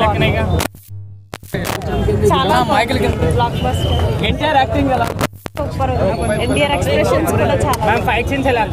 చాలా blockbuster NTR acting ఎలా super NTR expressions కూడా చాలా మ్యామ్ ఫైట్ సీన్స్ ఎలా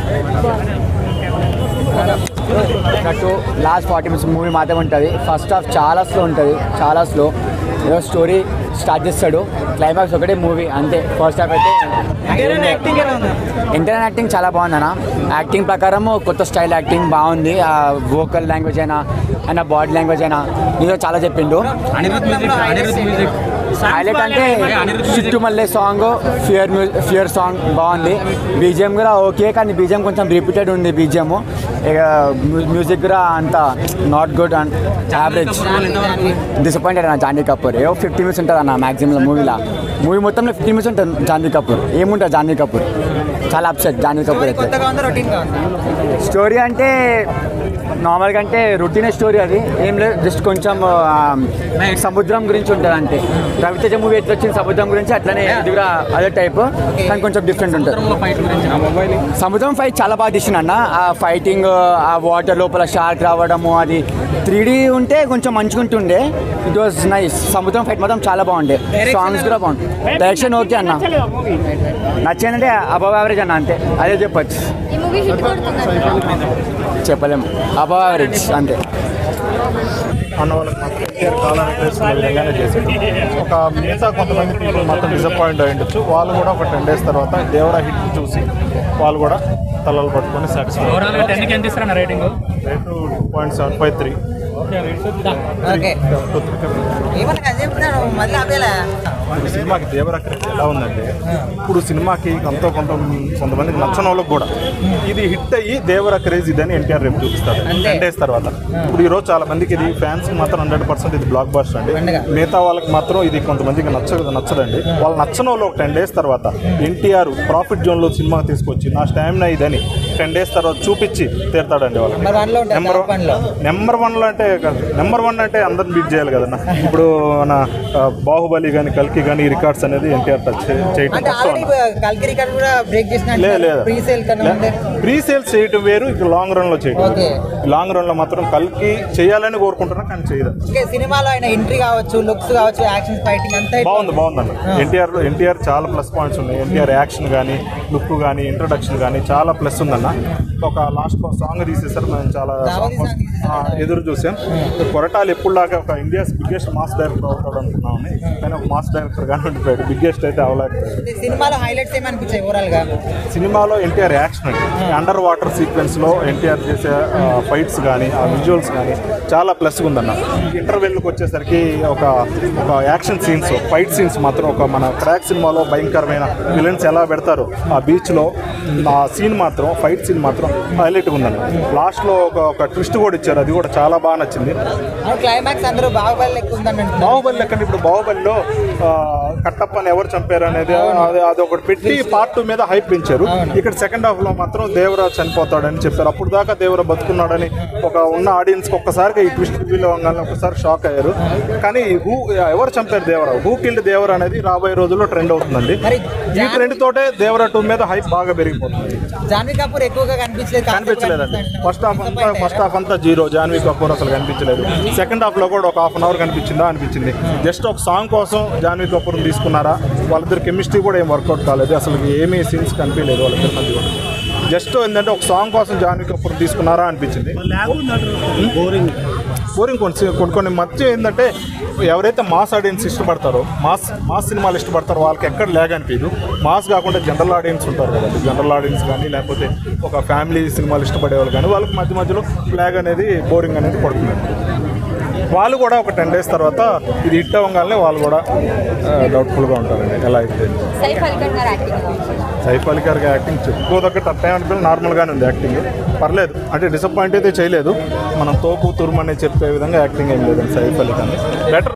అన్నట్టు లాస్ట్ ఫార్టీ మినిట్స్ మూవీ మాత్రమే ఉంటుంది ఫస్ట్ హాఫ్ చాలా స్లో ఉంటుంది చాలా స్లో ఏదో స్టోరీ స్టార్ట్ చేస్తాడు క్లైమాక్స్ ఒకటే మూవీ అంతే ఫస్ట్ హాఫ్ అయితే యాక్టింగ్ ఎలా ఉంది ఇంటర్నల్ యాక్టింగ్ చాలా బాగుంది అన్న యాక్టింగ్ ప్రకారం కొత్త స్టైల్ యాక్టింగ్ బాగుంది ఆ వోకల్ లాంగ్వేజ్ అయినా అండ్ ఆ బాడీ లాంగ్వేజ్ అయినా ఇదో చాలా చెప్పిండు Anirudh music Anirudh music highlight అంటే చుట్టూ మళ్ళీ సాంగ్ ఫియర్ ఫియర్ సాంగ్ బాగుంది బీజిఎం కూడా ఓకే కానీ బీజిఎం కొంచెం రిపీటెడ్ ఉంది బీజిఎం ఇక మ్యూజిక్ కూడా అంత not good and average disappointed అన్న జాన్వీ కపూర్ ఏవో ఫిఫ్టీ మినిట్స్ ఉంటుంది అన్న మ్యాక్సిమం మూవీలో మూవీ మొత్తంలో ఫిఫ్టీ మినిట్స్ ఉంటుంది జాన్వీ కపూర్ ఏముంటుంది జాన్వీ కపూర్ చాలా అప్సెట్ జాన్వీ కపూర్ అయితే కొత్తగా ఉందా రొటీన్గా ఉందా స్టోరీ అంటే నార్మల్గా అంటే రొటీన్ స్టోరీ అది ఏం లేదు జస్ట్ కొంచెం ఆ, సముద్రం గురించి ఉంటుంది అంతే రవితేజ మూవీ ఎట్లా వచ్చింది సముద్రం గురించి అట్లనే ఇది కూడా అదే టైప్ కానీ కొంచెం డిఫరెంట్ ఉంటుంది ఫైట్ గురించి నా మొబైల్ సముద్రం ఫైట్ చాలా బాగా తీసిన అన్న ఆ ఫైటింగ్ ఆ వాటర్ లోపల షార్క్ రావడము అది త్రీ ఉంటే కొంచెం మంచిగా ఉంటుండే ఇట్ వాజ్ నైస్ సముద్రం ఫైట్ మాత్రం చాలా బాగుండే సాంగ్స్ కూడా బాగుంది డైరెక్షన్ ఓకే అన్న నచ్చిందంటే అబవ్ యావరేజ్ అన్న అంతే అదే చెప్పచ్చు ఈ మూవీ హిట్ కొడుతుంది చెప్పలేము అబవ్ యావరేజ్ అంతే అన్న వాళ్ళకి మాత్రం ఎన్టీఆర్ కాలం వేసుకునే విధంగానే చేశాడు ఒక మిగతా కొంతమంది పీపుల్ మాత్రం డిసప్పాయింట్ అయి ఉండొచ్చు వాళ్ళు కూడా ఒక టెన్ డేస్ తర్వాత దేవరా హిట్ చూసి వాళ్ళు కూడా తలలు పట్టుకొని సాటిస్ఫై ఓవరాల్ టెన్కి ఎంత ఇస్తారన్న rating rate two point seven five three okay ఏమన్నా చెప్తున్నాను మళ్ళీ ఆపేలా ఇప్పుడు సినిమాకి దేవరా క్రేజ్ ఎలా ఉందంటే ఇప్పుడు సినిమాకి కొంత కొంత కొంతమందికి నచ్చని వాళ్ళకి కూడా ఇది హిట్ అయ్యి దేవరా క్రేజ్ ఇదని ఎన్టీఆర్ రేపు చూపిస్తారు టెన్ డేస్ తర్వాత ఇప్పుడు ఈ రోజు చాలా మందికి ఇది ఫ్యాన్స్ మాత్రం హండ్రెడ్ పర్సెంట్ ఇది బ్లాక్ బస్టర్ అండి మిగతా వాళ్ళకి మాత్రం ఇది కొంతమందికి నచ్చదు నచ్చదండి వాళ్ళు నచ్చని వాళ్ళు ఒక టెన్ డేస్ తర్వాత ఎన్టీఆర్ ప్రాఫిట్ జోన్లో సినిమా తీసుకొచ్చి నా స్టామినా ఇదని టెన్ డేస్ తర్వాత చూపించి తీరుతాడండి వాళ్ళకి నెంబర్ వన్ లో ఉంటుంది నెంబర్ టాప్ వన్ లో నెంబర్ వన్ లో అంటే నెంబర్ వన్ అంటే అందరిని బీట్ చేయాలి కదన్న ఇప్పుడు మన ఆ, బాహుబలి కానీ కల్కి కానీ ఈ రికార్డ్స్ అనేది ఎన్టీఆర్ టచ్ చేయటం అంటే కష్టం ఆల్రెడీ అన్న. కల్కి రికార్డ్ కూడా బ్రేక్ చేసిన లేదు లేదు ప్రీ సేల్ కన్నా ఉండే ప్రీ సేల్స్ చేయటం వేరు ఇక లాంగ్ రన్ లో చేయటం ఓకే. లాంగ్ రన్ లో మాత్రం కల్కి చేయాలని కోరుకుంటున్నా కానీ చేయదు ఓకే సినిమాలో ఆయన ఎంట్రీ కావచ్చు లుక్స్ కావచ్చు యాక్షన్ ఫైటింగ్ అంతా బాగుంది బాగుందన్న ఎన్టీఆర్ లో ఎన్టీఆర్ చాలా ప్లస్ పాయింట్స్ ఉన్నాయి ఎన్టీఆర్ యాక్షన్ కానీ లుక్ కానీ ఇంట్రడక్షన్ కానీ చాలా ప్లస్ ఉందన్న ఒక లాస్ట్ సాంగ్ తీసేసారు మేము చాలా దావరి song song తీసేసారా? ఆ, ఎదురు చూసాం కొరటాలు ఎప్పుడులాగా ఒక ఇండియాస్ బిగ్గెస్ట్ మాస్ డైరెక్టర్ అవుతాడు అనుకున్నాం కానీ ఒక మాస్ డైరెక్టర్ గానే ఉండిపోయాడు బిగ్గెస్ట్ అయితే అవలేకపోయాడు ఈ సినిమాలో హైలైట్స్ ఏమనిపించాయి ఓవరాల్ గా సినిమాలో ఎన్టీఆర్ యాక్షన్ అండి అండర్ వాటర్ సీక్వెన్స్ లో ఎన్టీఆర్ చేసే ఫైట్స్ కానీ ఆ విజువల్స్ కానీ చాలా ప్లస్ ఉందన్న ఇంటర్వెల్కి వచ్చేసరికి ఒక ఒక యాక్షన్ సీన్స్ ఫైట్ సీన్స్ మాత్రం ఒక మన క్రాక్ సినిమాలో భయంకరమైన విలన్స్ ఎలా పెడతారు ఆ బీచ్ లో ఆ సీన్ మాత్రం ఫైట్ సీన్ మాత్రం హైలైట్ ఉందండి లాస్ట్ లో ఒక ఒక ట్విస్ట్ కూడా ఇచ్చారు అది కూడా చాలా బాగా నచ్చింది క్లైమాక్స్ అందరూ బాహుబలి లెక్క ఉందని అంటున్నారు బాహుబలి లెక్క ఇప్పుడు బాహుబలిలో ఆ, కట్టప్పని ఎవరు చంపారు అనేది అది అది ఒకటి పెట్టి పార్ట్ టూ మీద హైప్ పెంచారు ఇక్కడ సెకండ్ హాఫ్ లో మాత్రం దేవరా చనిపోతాడని చెప్పారు అప్పుడు దాకా దేవరా బతుకున్నాడని ఒక ఉన్న ఆడియన్స్ ఒక్కసారిగా ఈ ట్విస్ట్ రివీల్ అవ్వగానే ఒకసారి షాక్ అయ్యారు కానీ హూ ఎవరు చంపారు దేవరా హూ కిల్డ్ దేవరా అనేది రాబోయే రోజుల్లో ట్రెండ్ అవుతుందండి మరి ఈ ట్రెండ్ తోటే దేవరా టూ మీద హైప్ బాగా పెరిగిపోతుంది జాన్వీ కపూర్ ఎక్కువగా కనిపించలేదు కనిపించలేదండి ఫస్ట్ హాఫ్ అంతా ఫస్ట్ హాఫ్ అంతా జీరో జాన్వీ కపూర్ అసలు కనిపించలేదు సెకండ్ హాఫ్ లో కూడా ఒక హాఫ్ అన్ అవర్ కనిపించిందా అనిపించింది జస్ట్ ఒక సాంగ్ కోసం జాన్వీ కపూర్ తీసుకున్నారా వాళ్ళిద్దరు కెమిస్ట్రీ కూడా ఏం వర్కౌట్ కాలేదు అసలు ఏమీ సీన్స్ కనిపించలేదు వాళ్ళిద్దరి మధ్య కూడా జస్ట్ ఏంటంటే ఒక సాంగ్ కోసం జాన్వీ కపూర్ తీసుకున్నారా అనిపించింది బోరింగ్ బోరింగ్ కొన్ని కొన్ని కొన్ని మధ్య ఏంటంటే ఎవరైతే మాస్ ఆడియన్స్ ఇష్టపడతారో మాస్ మాస్ సినిమాలు ఇష్టపడతారో వాళ్ళకి ఎక్కడ లేక అనిపించదు మాస్ కాకుండా జనరల్ ఆడియన్స్ ఉంటారు కదండి జనరల్ ఆడియన్స్ కానీ లేకపోతే ఒక ఫ్యామిలీ సినిమాలు ఇష్టపడే వాళ్ళు కానీ వాళ్ళకి మధ్య మధ్యలో ఫ్లాగ్ అనేది బోరింగ్ అనేది పడుతుందండి వాళ్ళు కూడా ఒక టెన్ డేస్ తర్వాత ఇది హిట్ అవ్వగానే వాళ్ళు కూడా డౌట్ఫుల్గా ఉంటారండి ఎలా అయితే సైఫ్ అలీ ఖాన్ గారు యాక్టింగ్ సైఫ్ అలీ గారికి యాక్టింగ్ చెప్పుకోదగ్గ టైం అంటే నార్మల్గానే ఉంది యాక్టింగ్ పర్లేదు అంటే డిసప్పాయింట్ అయితే చేయలేదు మనం తోపు తురుము అనేది చెప్పే విధంగా యాక్టింగ్ ఏం లేదండి సైఫ్ అలీ ఖాన్ బెటర్